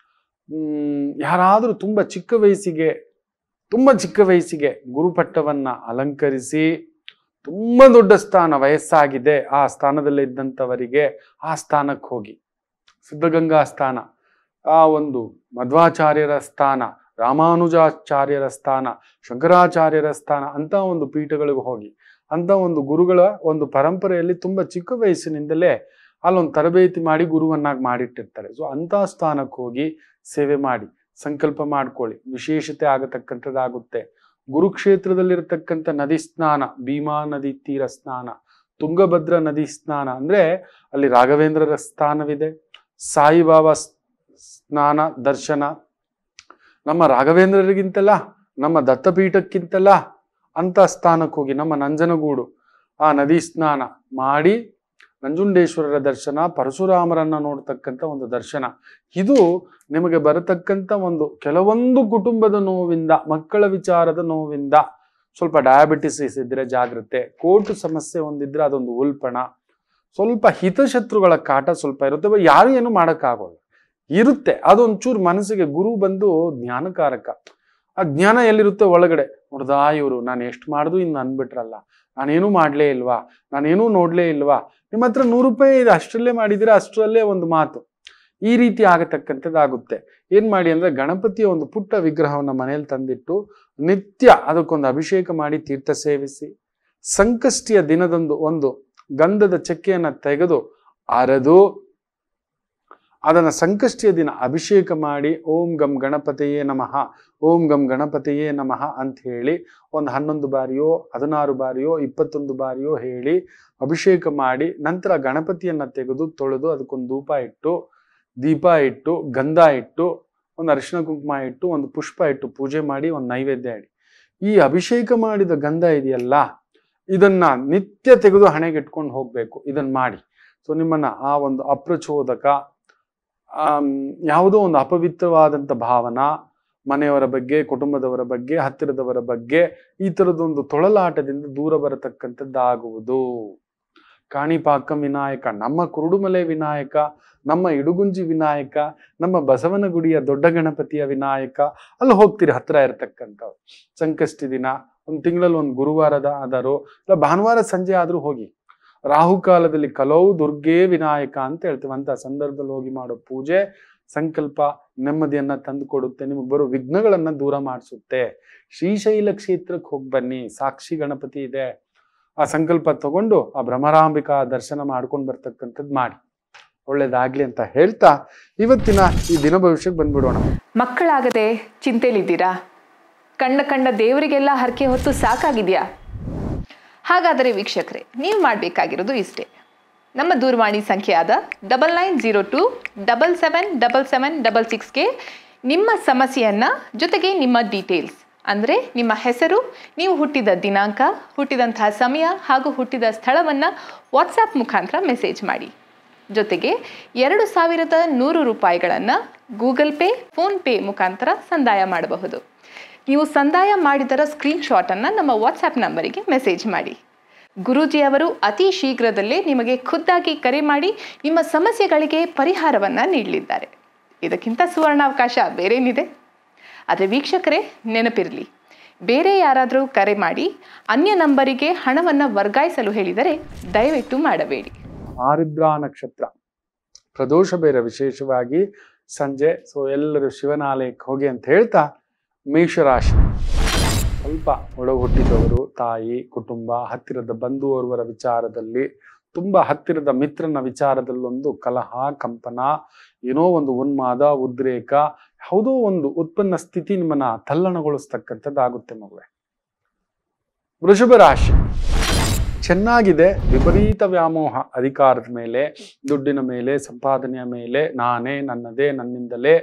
ಹ್ಮ್ ಯಾರಾದರೂ ತುಂಬಾ ಚಿಕ್ಕ ವಯಸ್ಸಿಗೆ ತುಂಬಾ ಚಿಕ್ಕ ವಯಸ್ಸಿಗೆ ಗುರುಪಟ್ಟವನ್ನ ಅಲಂಕರಿಸಿ ತುಂಬಾ ದೊಡ್ಡ ಸ್ಥಾನ ವಯಸ್ಸಾಗಿದೆ ಆ ಸ್ಥಾನದಲ್ಲಿ ಇದ್ದಂಥವರಿಗೆ ಆ ಸ್ಥಾನಕ್ಕೆ ಹೋಗಿ ಸಿದ್ಧಗಂಗಾ ಸ್ಥಾನ ಆ ಒಂದು ಮಧ್ವಾಚಾರ್ಯರ ಸ್ಥಾನ ರಾಮಾನುಜಾಚಾರ್ಯರ ಸ್ಥಾನ ಶಂಕರಾಚಾರ್ಯರ ಸ್ಥಾನ ಅಂತ ಒಂದು ಪೀಠಗಳಿಗೆ ಹೋಗಿ ಅಂತ ಒಂದು ಗುರುಗಳ ಒಂದು ಪರಂಪರೆಯಲ್ಲಿ ತುಂಬಾ ಚಿಕ್ಕ ವಯಸ್ಸಿನಿಂದಲೇ ಅಲ್ಲೊಂದು ತರಬೇತಿ ಮಾಡಿ ಗುರುವನ್ನಾಗಿ ಮಾಡಿಟ್ಟಿರ್ತಾರೆ ಸೊ ಅಂತ ಸ್ಥಾನಕ್ಕೆ ಹೋಗಿ ಸೇವೆ ಮಾಡಿ ಸಂಕಲ್ಪ ಮಾಡ್ಕೊಳ್ಳಿ ವಿಶೇಷತೆ ಆಗತಕ್ಕಂಥದ್ದಾಗುತ್ತೆ ಗುರುಕ್ಷೇತ್ರದಲ್ಲಿರತಕ್ಕಂಥ ನದಿ ಸ್ನಾನ ಭೀಮಾ ನದಿ ತೀರ ಸ್ನಾನ ತುಂಗಭದ್ರಾ ನದಿ ಸ್ನಾನ ಅಂದ್ರೆ ಅಲ್ಲಿ ರಾಘವೇಂದ್ರರ ಸ್ಥಾನವಿದೆ ಸಾಯಿಬಾಬಾ ಸ್- ಸ್ನಾನ ದರ್ಶನ ನಮ್ಮ ರಾಘವೇಂದ್ರರಿಗಿಂತಲ್ಲ ನಮ್ಮ ದತ್ತಪೀಠಕ್ಕಿಂತಲ್ಲ ಅಂತ ಸ್ಥಾನಕ್ಕೆ ಹೋಗಿ ನಮ್ಮ ನಂಜನಗೂಡು ಆ ನದಿ ಸ್ನಾನ ಮಾಡಿ ನಂಜುಂಡೇಶ್ವರರ ದರ್ಶನ ಪರಶುರಾಮರನ್ನ ನೋಡ್ತಕ್ಕಂಥ ಒಂದು ದರ್ಶನ ಇದು ನಿಮಗೆ ಬರತಕ್ಕಂಥ ಒಂದು ಕೆಲವೊಂದು ಕುಟುಂಬದ ನೋವಿಂದ ಮಕ್ಕಳ ವಿಚಾರದ ನೋವಿಂದ ಸ್ವಲ್ಪ ಡಯಾಬಿಟಿಸ್ ಇದ್ರೆ ಜಾಗ್ರತೆ ಕೋರ್ಟ್ ಸಮಸ್ಯೆ ಒಂದಿದ್ರೆ ಅದೊಂದು ಉಲ್ಪಣ ಸ್ವಲ್ಪ ಹಿತಶತ್ರುಗಳ ಕಾಟ ಸ್ವಲ್ಪ ಇರುತ್ತೆ ಬ- ಯಾರು ಏನು ಮಾಡೋಕ್ಕಾಗೋಲ್ಲ ಇರುತ್ತೆ ಅದೊಂಚೂರು ಮನಸ್ಸಿಗೆ ಗುರು ಬಂದು ಜ್ಞಾನಕಾರಕ ಆ ಜ್ಞಾನ ಎಲ್ಲಿರುತ್ತೆ ಒಳಗಡೆ ನೋಡ್ದಾ ಇವರು ನಾನು ಎಷ್ಟು ಮಾಡಿದ್ರು ಇನ್ನು ಅನ್ಬಿಟ್ರಲ್ಲ ನಾನೇನೂ ಮಾಡಲೇ ಇಲ್ವಾ ನಾನೇನೂ ನೋಡ್ಲೇ ಇಲ್ವಾ ನಿಮ್ಮ ಹತ್ರ ನೂರು ರೂಪಾಯಿ ಇದೆ ಅಷ್ಟರಲ್ಲೇ ಮಾಡಿದ್ರೆ ಅಷ್ಟರಲ್ಲೇ ಒಂದು ಮಾತು ಈ ರೀತಿ ಆಗತಕ್ಕಂಥದ್ದಾಗುತ್ತೆ ಏನ್ ಮಾಡಿ ಅಂದ್ರೆ ಗಣಪತಿಯ ಒಂದು ಪುಟ್ಟ ವಿಗ್ರಹವನ್ನ ಮನೆಯಲ್ಲಿ ತಂದಿಟ್ಟು ನಿತ್ಯ ಅದಕ್ಕೊಂದು ಅಭಿಷೇಕ ಮಾಡಿ ತೀರ್ಥ ಸೇವಿಸಿ ಸಂಕಷ್ಟಿಯ ದಿನದಂದು ಒಂದು ಗಂಧದ ಚಕ್ಕೆಯನ್ನ ತೆಗೆದು ಅರೆದು ಅದನ್ನ ಸಂಕಷ್ಟಿಯ ದಿನ ಅಭಿಷೇಕ ಮಾಡಿ ಓಂ ಗಂ ಗಣಪತಿಯೇ ನಮಃ ಓಂ ಗಂ ಗಣಪತಿಯೇ ನಮಃ ಅಂತ ಹೇಳಿ ಒಂದು ಹನ್ನೊಂದು ಬಾರಿಯೋ ಹದಿನಾರು ಬಾರಿಯೋ ಇಪ್ಪತ್ತೊಂದು ಬಾರಿಯೋ ಹೇಳಿ ಅಭಿಷೇಕ ಮಾಡಿ ನಂತರ ಗಣಪತಿಯನ್ನ ತೆಗೆದು ತೊಳೆದು ಅದಕ್ಕೊಂದು ಧೂಪ ಇಟ್ಟು ದೀಪ ಇಟ್ಟು ಗಂಧ ಇಟ್ಟು ಒಂದು ಅರಿಶಿನ ಕುಂಕುಮ ಇಟ್ಟು ಒಂದು ಪುಷ್ಪ ಇಟ್ಟು ಪೂಜೆ ಮಾಡಿ ಒಂದು ನೈವೇದ್ಯ ಇಡಿ ಈ ಅಭಿಷೇಕ ಮಾಡಿದ ಗಂಧ ಇದೆಯಲ್ಲ ಇದನ್ನ ನಿತ್ಯ ತೆಗೆದು ಹಣೆಗೆ ಇಟ್ಕೊಂಡು ಹೋಗ್ಬೇಕು ಇದನ್ನ ಮಾಡಿ ಸೊ ನಿಮ್ಮನ್ನ ಆ ಒಂದು ಅಪ್ರಚೋದಕ ಆಮ್, ಯಾವುದೋ ಒಂದು ಅಪವಿತ್ರವಾದಂಥ ಭಾವನಾ ಮನೆಯವರ ಬಗ್ಗೆ ಕುಟುಂಬದವರ ಬಗ್ಗೆ ಹತ್ತಿರದವರ ಬಗ್ಗೆ ಈ ಥರದೊಂದು ತೊಳಲಾಟದಿಂದ ದೂರ ಬರತಕ್ಕಂಥದ್ದಾಗುವುದು ಕಾಣಿಪಾಕ ವಿನಾಯಕ ನಮ್ಮ ಕುರುಡುಮಲೆ ವಿನಾಯಕ ನಮ್ಮ ಇಡುಗುಂಜಿ ವಿನಾಯಕ ನಮ್ಮ ಬಸವನಗುಡಿಯ ದೊಡ್ಡ ಗಣಪತಿಯ ವಿನಾಯಕ ಅಲ್ಲಿ ಹೋಗ್ತೀರಿ ಹತ್ರ ಇರತಕ್ಕಂಥವ್ರು ಸಂಕಷ್ಟಿ ದಿನ ಒಂದು ತಿಂಗಳಲ್ಲಿ ಒಂದು ಗುರುವಾರದ ಆದರೂ ಇಲ್ಲ ಭಾನುವಾರ ಸಂಜೆ ಆದರೂ ಹೋಗಿ ರಾಹುಕಾಲದಲ್ಲಿ ಕಲೌ ದುರ್ಗೆ ವಿನಾಯಕ ಅಂತ ಹೇಳ್ತೀವಿ ಅಂತ ಸಂದರ್ಭದಲ್ಲಿ ಹೋಗಿ ಮಾಡೋ ಪೂಜೆ ಸಂಕಲ್ಪ ನೆಮ್ಮದಿಯನ್ನ ತಂದು ಕೊಡುತ್ತೆ ನಿಮಗೆ ಬರೋ ವಿಘ್ನಗಳನ್ನ ದೂರ ಮಾಡಿಸುತ್ತೆ ಶ್ರೀಶೈಲ ಕ್ಷೇತ್ರಕ್ಕೆ ಹೋಗಿ ಬನ್ನಿ ಸಾಕ್ಷಿ ಗಣಪತಿ ಇದೆ ಆ ಸಂಕಲ್ಪ ತಗೊಂಡು ಆ ಭ್ರಮರಾಂಬಿಕಾ ದರ್ಶನ ಮಾಡ್ಕೊಂಡು ಬರ್ತಕ್ಕಂಥದ್ದು ಮಾಡಿ ಒಳ್ಳೇದಾಗ್ಲಿ ಅಂತ ಹೇಳ್ತಾ ಇವತ್ತಿನ ಈ ದಿನ ಭವಿಷ್ಯಕ್ಕೆ ಬಂದ್ಬಿಡೋಣ ಮಕ್ಕಳಾಗದೆ ಚಿಂತೆಲಿದ್ದೀರಾ ಕಂಡ ಕಂಡ ದೇವರಿಗೆಲ್ಲ ಹರಕೆ ಹೊತ್ತು ಸಾಕಾಗಿದೆಯಾ ಹಾಗಾದರೆ ವೀಕ್ಷಕರೇ ನೀವು ಮಾಡಬೇಕಾಗಿರೋದು ಇಷ್ಟೇ ನಮ್ಮ ದೂರವಾಣಿ ಸಂಖ್ಯೆಯಾದ double nine zero two double seven double seven double ಸಿಕ್ಸ್ಗೆ ನಿಮ್ಮ ಸಮಸ್ಯೆಯನ್ನು ಜೊತೆಗೆ ನಿಮ್ಮ ಡೀಟೇಲ್ಸ್ ಅಂದರೆ ನಿಮ್ಮ ಹೆಸರು ನೀವು ಹುಟ್ಟಿದ ದಿನಾಂಕ ಹುಟ್ಟಿದಂತಹ ಸಮಯ ಹಾಗೂ ಹುಟ್ಟಿದ ಸ್ಥಳವನ್ನು ವಾಟ್ಸಾಪ್ ಮುಖಾಂತರ ಮೆಸೇಜ್ ಮಾಡಿ ಜೊತೆಗೆ ಎರಡು ಸಾವಿರದ ನೂರು ರೂಪಾಯಿಗಳನ್ನು ಗೂಗಲ್ ಪೇ ಫೋನ್ಪೇ ಮುಖಾಂತರ ಸಂದಾಯ ಮಾಡಬಹುದು ನೀವು ಸಂದಾಯ ಮಾಡಿದರ ಸ್ಕ್ರೀನ್ಶಾಟನ್ನು ನಮ್ಮ ವಾಟ್ಸ್ಆ್ಯಪ್ ನಂಬರಿಗೆ ಮೆಸೇಜ್ ಮಾಡಿ ಗುರೂಜಿಯವರು ಅತಿ ಶೀಘ್ರದಲ್ಲೇ ನಿಮಗೆ ಖುದ್ದಾಗಿ ಕರೆ ಮಾಡಿ ನಿಮ್ಮ ಸಮಸ್ಯೆಗಳಿಗೆ ಪರಿಹಾರವನ್ನು ನೀಡಲಿದ್ದಾರೆ ಇದಕ್ಕಿಂತ ಸುವರ್ಣಾವಕಾಶ ಬೇರೇನಿದೆ ಆದರೆ ವೀಕ್ಷಕರೇ ನೆನಪಿರಲಿ ಬೇರೆ ಯಾರಾದರೂ ಕರೆ ಮಾಡಿ ಅನ್ಯ ನಂಬರಿಗೆ ಹಣವನ್ನು ವರ್ಗಾಯಿಸಲು ಹೇಳಿದರೆ ದಯವಿಟ್ಟು ಮಾಡಬೇಡಿ ಆರಿದ್ರಾ ನಕ್ಷತ್ರ ಪ್ರದೋಷ ಬೇರೆ ವಿಶೇಷವಾಗಿ ಸಂಜೆ ಸೊ ಎಲ್ಲರೂ ಶಿವನ ಆಲಯಕ್ಕೆ ಹೋಗಿ ಅಂತ ಹೇಳ್ತಾ ಮೇಷರಾಶಿ ಸ್ವಲ್ಪ ಒಳ ಹುಟ್ಟಿದವರು ತಾಯಿ ಕುಟುಂಬ ಹತ್ತಿರದ ಬಂಧುವರ್ವರ ವಿಚಾರದಲ್ಲಿ ತುಂಬಾ ಹತ್ತಿರದ ಮಿತ್ರನ ವಿಚಾರದಲ್ಲೊಂದು ಕಲಹ ಕಂಪನ ಏನೋ ಒಂದು ಉನ್ಮಾದ ಉದ್ರೇಕ ಯಾವುದೋ ಒಂದು ಉತ್ಪನ್ನ ಸ್ಥಿತಿ ನಿಮ್ಮನ್ನ ತಲ್ಲಣಗೊಳಿಸ್ತಕ್ಕಂಥದ್ದಾಗುತ್ತೆ ಮಗುವೆ ವೃಷಭ ರಾಶಿ ಚೆನ್ನಾಗಿದೆ ವಿಪರೀತ ವ್ಯಾಮೋಹ ಅಧಿಕಾರದ ಮೇಲೆ ದುಡ್ಡಿನ ಮೇಲೆ ಸಂಪಾದನೆಯ ಮೇಲೆ ನಾನೇ ನನ್ನದೇ ನನ್ನಿಂದಲೇ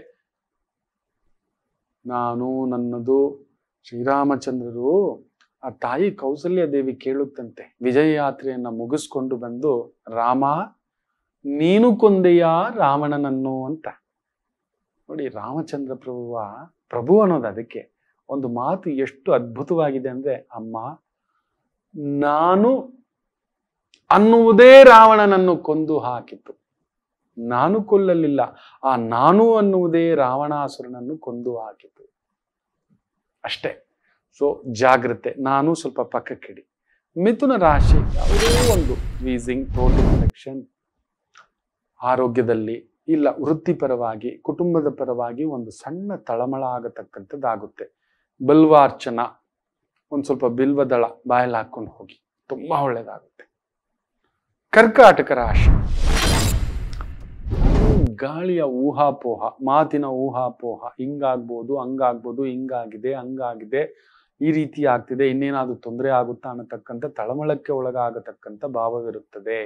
ನಾನು ನನ್ನದು ಶ್ರೀರಾಮಚಂದ್ರರು ಆ ತಾಯಿ ಕೌಸಲ್ಯ ದೇವಿ ಕೇಳುತ್ತಂತೆ ವಿಜಯ ಯಾತ್ರೆಯನ್ನ ಮುಗಿಸ್ಕೊಂಡು ಬಂದು ರಾಮ ನೀನು ಕೊಂದೆಯ ರಾವಣನನ್ನು ಅಂತ ನೋಡಿ ರಾಮಚಂದ್ರ ಪ್ರಭುವ ಪ್ರಭು ಅನ್ನೋದು ಅದಕ್ಕೆ ಒಂದು ಮಾತು ಎಷ್ಟು ಅದ್ಭುತವಾಗಿದೆ ಅಂದ್ರೆ ಅಮ್ಮ ನಾನು ಅನ್ನುವುದೇ ರಾವಣನನ್ನು ಕೊಂದು ಹಾಕಿತು ನಾನು ಕೊಲ್ಲಲಿಲ್ಲ ಆ ನಾನು ಅನ್ನುವುದೇ ರಾವಣಾಸುರನನ್ನು ಕೊಂದು ಹಾಕಿತು ಅಷ್ಟೇ ಸೊ ಜಾಗ್ರತೆ ನಾನು ಸ್ವಲ್ಪ ಪಕ್ಕಕ್ಕಿಡಿ ಮಿಥುನ ರಾಶಿ ಯಾವುದೋ ಒಂದು ವೀಸಿಂಗ್ ಥ್ರೋಟ್ ಇನ್ಫೆಕ್ಷನ್ ಆರೋಗ್ಯದಲ್ಲಿ ಇಲ್ಲ ವೃತ್ತಿಪರವಾಗಿ ಕುಟುಂಬದ ಪರವಾಗಿ ಒಂದು ಸಣ್ಣ ತಳಮಳ ಆಗತಕ್ಕಂಥದ್ದಾಗುತ್ತೆ ಬಲ್ವಾರ್ಚನ ಒಂದು ಸ್ವಲ್ಪ ಬಿಲ್ವದಳ ಬಾಯಲ್ಲಿ ಹಾಕೊಂಡು ಹೋಗಿ ತುಂಬಾ ಒಳ್ಳೇದಾಗುತ್ತೆ ಕರ್ಕಾಟಕ ರಾಶಿ ಗಾಳಿಯ ಊಹಾಪೋಹ ಮಾತಿನ ಊಹಾಪೋಹ ಹಿಂಗಾಗ್ಬೋದು ಹಂಗಾಗ್ಬೋದು ಹಿಂಗಾಗಿದೆ ಹಂಗಾಗಿದೆ ಈ ರೀತಿ ಆಗ್ತಿದೆ ಇನ್ನೇನಾದ್ರೂ ತೊಂದರೆ ಆಗುತ್ತಾ ಅನ್ನತಕ್ಕಂಥ ತಳಮಳಕ್ಕೆ ಒಳಗಾಗತಕ್ಕಂಥ ಭಾವವಿರುತ್ತದೆ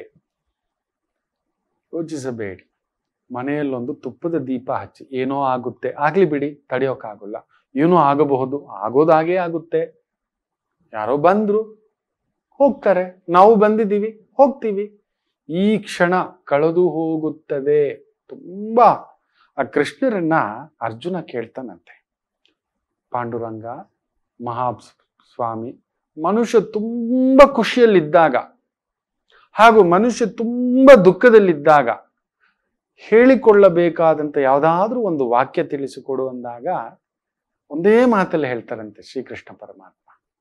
ಯೋಚಿಸಬೇಡಿ ಮನೆಯಲ್ಲೊಂದು ತುಪ್ಪದ ದೀಪ ಹಚ್ಚಿ ಏನೋ ಆಗುತ್ತೆ ಆಗ್ಲಿ ಬಿಡಿ ತಡೆಯೋಕ್ಕಾಗಲ್ಲ ಏನೋ ಆಗಬಹುದು ಆಗೋದಾಗೇ ಆಗುತ್ತೆ ಯಾರೋ ಬಂದ್ರು ಹೋಗ್ತಾರೆ ನಾವು ಬಂದಿದ್ದೀವಿ ಹೋಗ್ತೀವಿ ಈ ಕ್ಷಣ ಕಳೆದು ಹೋಗುತ್ತದೆ ತುಂಬಾ ಆ ಕೃಷ್ಣರನ್ನ ಅರ್ಜುನ ಕೇಳ್ತಾನಂತೆ ಪಾಂಡುರಂಗ ಮಹಾ ಸ್ವಾಮಿ ಮನುಷ್ಯ ತುಂಬಾ ಖುಷಿಯಲ್ಲಿದ್ದಾಗ ಹಾಗೂ ಮನುಷ್ಯ ತುಂಬಾ ದುಃಖದಲ್ಲಿದ್ದಾಗ ಹೇಳಿಕೊಳ್ಳಬೇಕಾದಂತ ಯಾವುದಾದ್ರೂ ಒಂದು ವಾಕ್ಯ ತಿಳಿಸಿಕೊಡು ಅಂದಾಗ ಒಂದೇ ಮಾತಲ್ಲಿ ಹೇಳ್ತಾರಂತೆ ಶ್ರೀಕೃಷ್ಣ ಪರಮಾತ್ಮ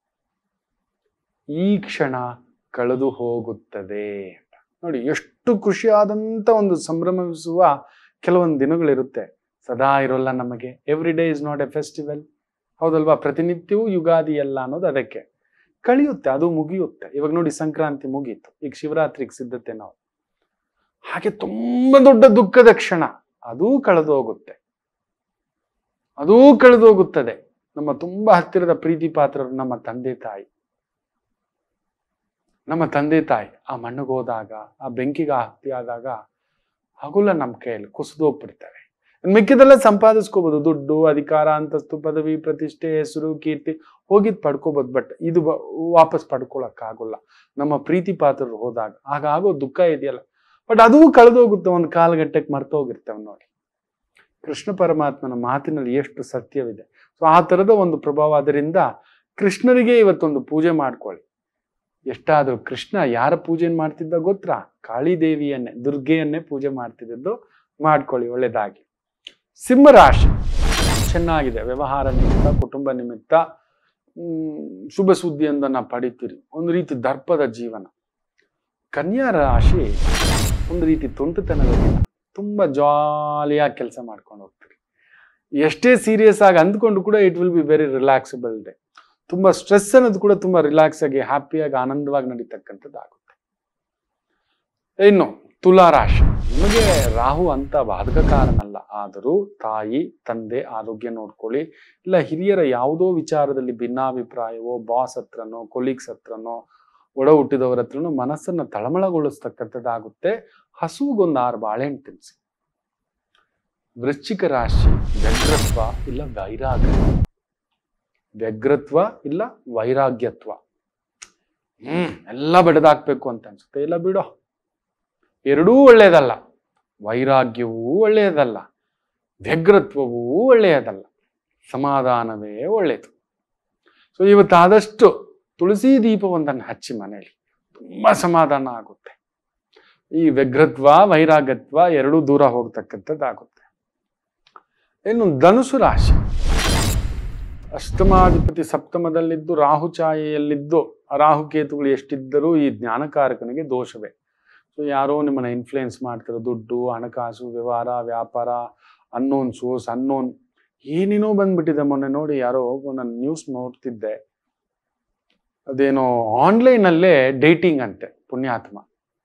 ಈ ಕ್ಷಣ ಕಳೆದು ಹೋಗುತ್ತದೆ ಅಂತ ನೋಡಿ ಎಷ್ಟು ಖುಷಿಯಾದಂತ ಒಂದು ಸಂಭ್ರಮಿಸುವ ಕೆಲವೊಂದು ದಿನಗಳಿರುತ್ತೆ ಸದಾ ಇರೋಲ್ಲ ನಮಗೆ every day is not a festival ಹೌದಲ್ವಾ ಪ್ರತಿನಿತ್ಯವೂ ಯುಗಾದಿ ಅಲ್ಲ ಅನ್ನೋದು ಅದಕ್ಕೆ ಕಳಿಯುತ್ತೆ ಅದು ಮುಗಿಯುತ್ತೆ ಇವಾಗ ನೋಡಿ ಸಂಕ್ರಾಂತಿ ಮುಗೀತು ಈಗ ಶಿವರಾತ್ರಿಗೆ ಸಿದ್ಧತೆ ನಾವು ಹಾಗೆ ತುಂಬಾ ದೊಡ್ಡ ದುಃಖದ ಕ್ಷಣ ಅದೂ ಕಳೆದು ಹೋಗುತ್ತೆ ಅದೂ ಕಳೆದು ಹೋಗುತ್ತದೆ ನಮ್ಮ ತುಂಬಾ ಹತ್ತಿರದ ಪ್ರೀತಿ ಪಾತ್ರರು ನಮ್ಮ ತಂದೆ ತಾಯಿ ನಮ್ಮ ತಂದೆ ತಾಯಿ ಆ ಮಣ್ಣಿಗೆ ಹೋದಾಗ ಆ ಬೆಂಕಿಗೆ ಹತ್ತಿ ಆದಾಗ ಹಗುಲ ನಮ್ಮ ಕೈಯಲ್ಲಿ ಕುಸಿದೋಗ್ಬಿಡ್ತಾರೆ ಮಿಕ್ಕಿದೆಲ್ಲ ಸಂಪಾದಿಸ್ಕೋಬಹುದು ದುಡ್ಡು ಅಧಿಕಾರ ಅಂತಸ್ತು ಪದವಿ ಪ್ರತಿಷ್ಠೆ ಹೆಸರು ಕೀರ್ತಿ ಹೋಗಿದ್ ಪಡ್ಕೋಬಹುದು ಬಟ್ ಇದು ಬ- ವಾಪಸ್ ಪಡ್ಕೊಳಕ್ಕಾಗಲ್ಲ ನಮ್ಮ ಪ್ರೀತಿ ಪಾತ್ರರು ಹೋದಾಗ ಆಗ ಆಗೋ ದುಃಖ ಇದೆಯಲ್ಲ ಬಟ್ ಅದೂ ಕಳೆದೋಗುತ್ತೆ ಒಂದು ಕಾಲಗಟ್ಟಕ್ಕೆ ಮರ್ತೋಗಿರ್ತೇವೆ ನೋಡಿ ಕೃಷ್ಣ ಪರಮಾತ್ಮನ ಮಾತಿನಲ್ಲಿ ಎಷ್ಟು ಸತ್ಯವಿದೆ ಸೊ ಆ ಥರದ ಒಂದು ಪ್ರಭಾವ ಅದರಿಂದ ಕೃಷ್ಣರಿಗೆ ಇವತ್ತೊಂದು ಪೂಜೆ ಮಾಡ್ಕೊಳ್ಳಿ ಎಷ್ಟಾದರೂ ಕೃಷ್ಣ ಯಾರ ಪೂಜೆಯನ್ನು ಮಾಡ್ತಿದ್ದ ಗೊತ್ತಾ ಕಾಳಿದೇವಿಯನ್ನೇ ದುರ್ಗೆಯನ್ನೇ ಪೂಜೆ ಮಾಡ್ತಿದ್ದದ್ದು ಮಾಡ್ಕೊಳ್ಳಿ ಒಳ್ಳೇದಾಗಿ ಸಿಂಹರಾಶಿ ಚೆನ್ನಾಗಿದೆ ವ್ಯವಹಾರ ನಿಮಿತ್ತ ಕುಟುಂಬ ನಿಮಿತ್ತ ಹ್ಮ್, ಶುಭ ಸುದ್ದಿಯೊಂದನ್ನು ಪಡಿತೀರಿ ಒಂದು ರೀತಿ ದರ್ಪದ ಜೀವನ ಕನ್ಯಾ ರಾಶಿ ಒಂದು ರೀತಿ ತುಂಟುತನದ ದಿನ ತುಂಬ ಜಾಲಿಯಾಗಿ ಕೆಲಸ ಮಾಡ್ಕೊಂಡು ಹೋಗ್ತೀರಿ ಎಷ್ಟೇ ಸೀರಿಯಸ್ ಆಗಿ ಅಂದ್ಕೊಂಡು ಕೂಡ it will be very relaxable day ತುಂಬ ಸ್ಟ್ರೆಸ್ ಅನ್ನೋದು ಕೂಡ ತುಂಬ ರಿಲ್ಯಾಕ್ಸ್ ಆಗಿ ಹ್ಯಾಪಿಯಾಗಿ ಆನಂದವಾಗಿ ನಡೀತಕ್ಕಂಥದ್ದು ಆಗುತ್ತೆ ಇನ್ನು ತುಲಾ ರಾಶಿ ನಿಮಗೆ ರಾಹು ಅಂತ ಬಾಧಕಕಾರನಲ್ಲ ಆದರೂ ತಾಯಿ ತಂದೆ ಆರೋಗ್ಯ ನೋಡ್ಕೊಳ್ಳಿ ಇಲ್ಲ ಹಿರಿಯರ ಯಾವುದೋ ವಿಚಾರದಲ್ಲಿ ಭಿನ್ನಾಭಿಪ್ರಾಯವೋ ಬಾಸ್ ಹತ್ರನೋ ಕೊಲೀಗ್ಸ್ ಹತ್ರನೋ ಒಡ ಹುಟ್ಟಿದವರ ಹತ್ರನೋ ಮನಸ್ಸನ್ನ ತಳಮಳಗೊಳಿಸ್ತಕ್ಕಂಥದ್ದಾಗುತ್ತೆ ಹಸುಗೊಂದು ಆರು ಬಾಳೆಹಣ್ಣು ತಿನ್ನಿಸಿ ವೃಶ್ಚಿಕ ರಾಶಿ ವ್ಯಗ್ರತ್ವ ಇಲ್ಲ ವೈರಾಗ್ಯ ವ್ಯಗ್ರತ್ವ ಇಲ್ಲ ವೈರಾಗ್ಯತ್ವ ಹ್ಮ್ ಎಲ್ಲ ಬಡದಾಕ್ಬೇಕು ಅಂತ ಅನ್ಸುತ್ತೆ ಇಲ್ಲ ಬಿಡೋ ಎರಡೂ ಒಳ್ಳೆಯದಲ್ಲ ವೈರಾಗ್ಯವೂ ಒಳ್ಳೆಯದಲ್ಲ ವ್ಯಗ್ರತ್ವವೂ ಒಳ್ಳೆಯದಲ್ಲ ಸಮಾಧಾನವೇ ಒಳ್ಳೆಯದು ಸೊ ಇವತ್ತು ಆದಷ್ಟು ತುಳಸಿ ದೀಪವೊಂದನ್ನು ಹಚ್ಚಿ ಮನೆಯಲ್ಲಿ ತುಂಬ ಸಮಾಧಾನ ಆಗುತ್ತೆ ಈ ವ್ಯಗ್ರತ್ವ ವೈರಾಗತ್ವ ಎರಡೂ ದೂರ ಹೋಗ್ತಕ್ಕಂಥದ್ದಾಗುತ್ತೆ ಇನ್ನು ಧನುಸು ರಾಶಿ ಅಷ್ಟಮಾಧಿಪತಿ ಸಪ್ತಮದಲ್ಲಿದ್ದು ರಾಹು ಛಾಯೆಯಲ್ಲಿದ್ದು ರಾಹುಕೇತುಗಳು ಎಷ್ಟಿದ್ದರೂ ಈ ಜ್ಞಾನಕಾರಕನಿಗೆ ದೋಷವೇ ಸೊ ಯಾರೋ ನಿಮ್ಮನ್ನ ಇನ್ಫ್ಲುಯೆನ್ಸ್ ಮಾಡ್ತಾರೆ ದುಡ್ಡು ಹಣಕಾಸು ವ್ಯವಹಾರ ವ್ಯಾಪಾರ ಅನ್ನೋನ್ ಸೋರ್ಸ್ ಅನ್ನೋನ್ ಏನೇನೋ ಬಂದ್ಬಿಟ್ಟಿದೆ ಮೊನ್ನೆ ನೋಡಿ ಯಾರೋ ನಾನು ನ್ಯೂಸ್ ನೋಡ್ತಿದ್ದೆ ಅದೇನೋ ಆನ್ಲೈನಲ್ಲೇ ಡೇಟಿಂಗ್ ಅಂತೆ ಪುಣ್ಯಾತ್ಮ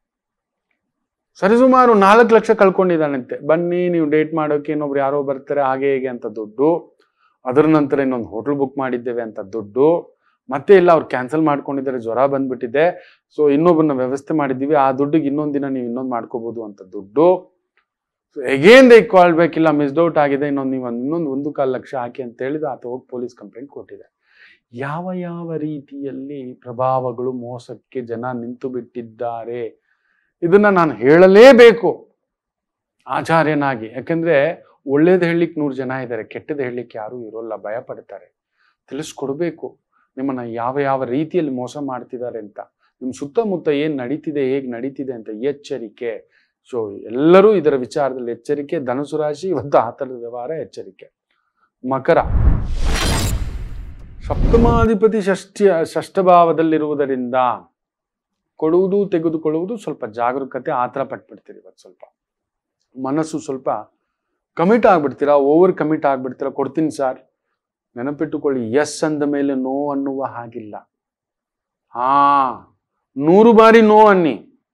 ಸರಿಸುಮಾರು ನಾಲ್ಕು ಲಕ್ಷ ಕಳ್ಕೊಂಡಿದ್ದಾನಂತೆ ಬನ್ನಿ ನೀವು ಡೇಟ್ ಮಾಡೋಕೆ ಇನ್ನೊಬ್ರು ಯಾರೋ ಬರ್ತಾರೆ ಹಾಗೆ ಹೇಗೆ ಅಂತ ದುಡ್ಡು ಅದರ ನಂತರ ಇನ್ನೊಂದು ಹೋಟ್ಲ್ ಬುಕ್ ಮಾಡಿದ್ದೇವೆ ಅಂತ ದುಡ್ಡು ಮತ್ತೆ ಇಲ್ಲ ಅವ್ರು ಕ್ಯಾನ್ಸಲ್ ಮಾಡ್ಕೊಂಡಿದ್ದಾರೆ ಜ್ವರ ಬಂದ್ಬಿಟ್ಟಿದೆ ಸೊ ಇನ್ನೊಬ್ಬರನ್ನ ವ್ಯವಸ್ಥೆ ಮಾಡಿದ್ದೀವಿ ಆ ದುಡ್ಡಿಗೆ ಇನ್ನೊಂದು ದಿನ ನೀವು ಇನ್ನೊಂದು ಮಾಡ್ಕೋಬಹುದು ಅಂತ ದುಡ್ಡು ಸೊ ಎಗೇನ್ ದೇ ಕಾಲ್ಬೇಕಿಲ್ಲ ಮಿಸ್ಡ್ ಔಟ್ ಆಗಿದೆ ಇನ್ನೊಂದು ನೀವು ಒಂದು ಇನ್ನೊಂದು ಒಂದು ಕಾಲು ಲಕ್ಷ ಹಾಕಿ ಅಂತ ಹೇಳಿದ ಆತ ಹೋಗಿ ಪೊಲೀಸ್ ಕಂಪ್ಲೇಂಟ್ ಕೊಟ್ಟಿದೆ ಯಾವ ಯಾವ ರೀತಿಯಲ್ಲಿ ಪ್ರಭಾವಗಳು ಮೋಸಕ್ಕೆ ಜನ ನಿಂತು ಬಿಟ್ಟಿದ್ದಾರೆ ಇದನ್ನ ನಾನು ಹೇಳಲೇಬೇಕು ಆಚಾರ್ಯನಾಗಿ ಯಾಕಂದ್ರೆ ಒಳ್ಳೇದು ಹೇಳಲಿಕ್ಕೆ ನೂರು ಜನ ಇದ್ದಾರೆ ಕೆಟ್ಟದ್ದು ಹೇಳಲಿಕ್ಕೆ ಯಾರೂ ಇರೋಲ್ಲ ಭಯ ಪಡ್ತಾರೆ ತಿಳಿಸ್ಕೊಡ್ಬೇಕು ನಿಮ್ಮನ್ನ ಯಾವ ಯಾವ ರೀತಿಯಲ್ಲಿ ಮೋಸ ಮಾಡ್ತಿದ್ದಾರೆ ಅಂತ ನಿಮ್ಮ ಸುತ್ತಮುತ್ತ ಏನು ನಡೀತಿದೆ ಹೇಗೆ ನಡೀತಿದೆ ಅಂತ ಎಚ್ಚರಿಕೆ ಸೊ ಎಲ್ಲರೂ ಇದರ ವಿಚಾರದಲ್ಲಿ ಎಚ್ಚರಿಕೆ ಧನುಸು ರಾಶಿ ಇವತ್ತು ಆ ಥರದ ವ್ಯವಹಾರ ಎಚ್ಚರಿಕೆ ಮಕರ ಸಪ್ತಮಾಧಿಪತಿ ಷಷ್ಠ್ಯ ಷಷ್ಠಭಾವದಲ್ಲಿರುವುದರಿಂದ ಕೊಡುವುದು ತೆಗೆದುಕೊಳ್ಳುವುದು ಸ್ವಲ್ಪ ಜಾಗರೂಕತೆ ಆತರ ಪಟ್ಬಿಡ್ತೀರಿ ಇವತ್ತು ಸ್ವಲ್ಪ ಮನಸ್ಸು ಸ್ವಲ್ಪ ಕಮಿಟ್ ಆಗ್ಬಿಡ್ತೀರಾ ಓವರ್ ಕಮಿಟ್ ಆಗ್ಬಿಡ್ತೀರಾ ಕೊಡ್ತೀನಿ ಸರ್ ನೆನಪಿಟ್ಟುಕೊಳ್ಳಿ ಎಸ್ ಅಂದ ಮೇಲೆ ನೋ ಅನ್ನುವ ಹಾಗಿಲ್ಲ ಹಾ ನೂರು ಬಾರಿ ನೋ ಅನ್ನಿ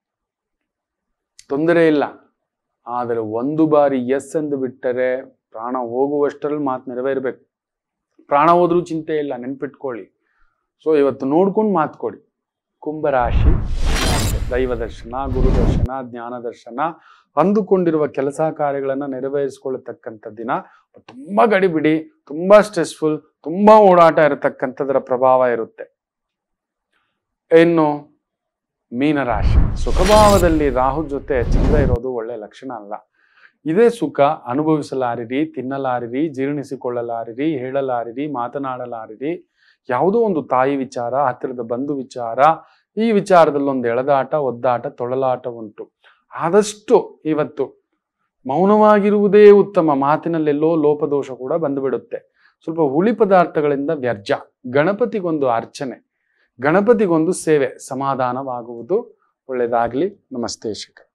ತೊಂದರೆ ಇಲ್ಲ ಆದರೆ ಒಂದು ಬಾರಿ ಎಸ್ ಅಂದು ಬಿಟ್ಟರೆ ಪ್ರಾಣ ಹೋಗುವಷ್ಟರಲ್ಲಿ ಮಾತು ನೆರವೇರ್ಬೇಕು ಪ್ರಾಣ ಹೋದ್ರೂ ಚಿಂತೆ ಇಲ್ಲ ನೆನ್ಪಿಟ್ಕೊಳ್ಳಿ ಸೊ ಇವತ್ತು ನೋಡ್ಕೊಂಡು ಮಾತು ಕೊಡಿ ಕುಂಭರಾಶಿ ದೈವ ದರ್ಶನ ಗುರು ದರ್ಶನ ಜ್ಞಾನ ದರ್ಶನ ಅಂದುಕೊಂಡಿರುವ ಕೆಲಸ ಕಾರ್ಯಗಳನ್ನು ನೆರವೇರಿಸಿಕೊಳ್ಳತಕ್ಕಂಥ ದಿನ ತುಂಬಾ ಗಡಿಬಿಡಿ ತುಂಬಾ ಸ್ಟ್ರೆಸ್ಫುಲ್ ತುಂಬಾ ಓಡಾಟ ಇರತಕ್ಕಂಥದ್ರ ಪ್ರಭಾವ ಇರುತ್ತೆ ಇನ್ನು ಮೀನರಾಶಿ ಸುಖಭಾವದಲ್ಲಿ ರಾಹು ಜೊತೆ ಚಂದ್ರ ಇರೋದು ಒಳ್ಳೆ ಲಕ್ಷಣ ಅಲ್ಲ ಇದೇ ಸುಖ ಅನುಭವಿಸಲಾರಿರಿ ತಿನ್ನಲಾರಿರಿ ಜೀರ್ಣಿಸಿಕೊಳ್ಳಲಾರಿರಿ ಹೇಳಲಾರಿರಿ ಮಾತನಾಡಲಾರಿರಿ ಯಾವುದೋ ಒಂದು ತಾಯಿ ವಿಚಾರ ಹತ್ತಿರದ ಬಂಧು ವಿಚಾರ ಈ ವಿಚಾರದಲ್ಲಿ ಒಂದು ಎಳೆದಾಟ ಒದ್ದಾಟ ತೊಳಲಾಟ ಉಂಟು ಆದಷ್ಟು ಇವತ್ತು ಮೌನವಾಗಿರುವುದೇ ಉತ್ತಮ ಮಾತಿನಲ್ಲೆಲ್ಲೋ ಲೋಪದೋಷ ಕೂಡ ಬಂದುಬಿಡುತ್ತೆ ಸ್ವಲ್ಪ ಹುಳಿ ಪದಾರ್ಥಗಳಿಂದ ವ್ಯರ್ಜ ಗಣಪತಿಗೊಂದು ಅರ್ಚನೆ ಗಣಪತಿಗೊಂದು ಸೇವೆ ಸಮಾಧಾನವಾಗುವುದು ಒಳ್ಳೆಯದಾಗಲಿ ನಮಸ್ತೆ ಶಿಖರ್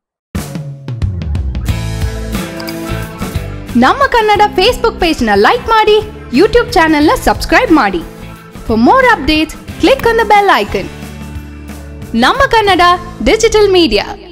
ನಮ್ಮ ಕನ್ನಡ ಫೇಸ್ಬುಕ್ ಪೇಜ್ನ ಲೈಕ್ ಮಾಡಿ ಯೂಟ್ಯೂಬ್ ಚಾನೆಲ್ನ ಸಬ್ಸ್ಕ್ರೈಬ್ ಮಾಡಿ for more updates click on the bell icon ನಮ್ಮ ಕನ್ನಡ ಡಿಜಿಟಲ್ ಮೀಡಿಯಾ